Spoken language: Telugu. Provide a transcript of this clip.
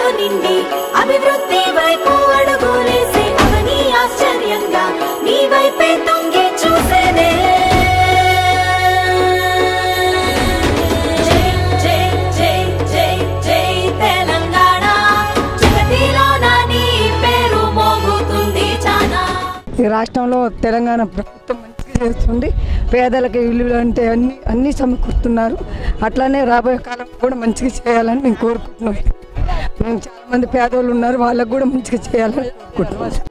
నిండి అభివృద్ధి వైపు అడుగులేసే అవని ఆశ్చర్యంగా నీ వైపే తొంగి చూసేనే జై జై జై జై జై తెలంగాణ జగతిలోన నీ పేరు మోగుతుంది చానా ఈ రాష్ట్రంలో తెలంగాణ ప్రభుత్వం మంచిగా చేస్తుంది పేదలకు ఇల్లు అంటే అన్ని అన్ని సమకూరుతున్నారు అట్లానే రాబోయే కాలం కూడా మంచిగా చేయాలని మేము కోరుకుంటున్నాం మేము చాలామంది పేదోళ్ళు ఉన్నారు వాళ్ళకు కూడా మంచిగా చేయాలని కోరుకుంటున్నాం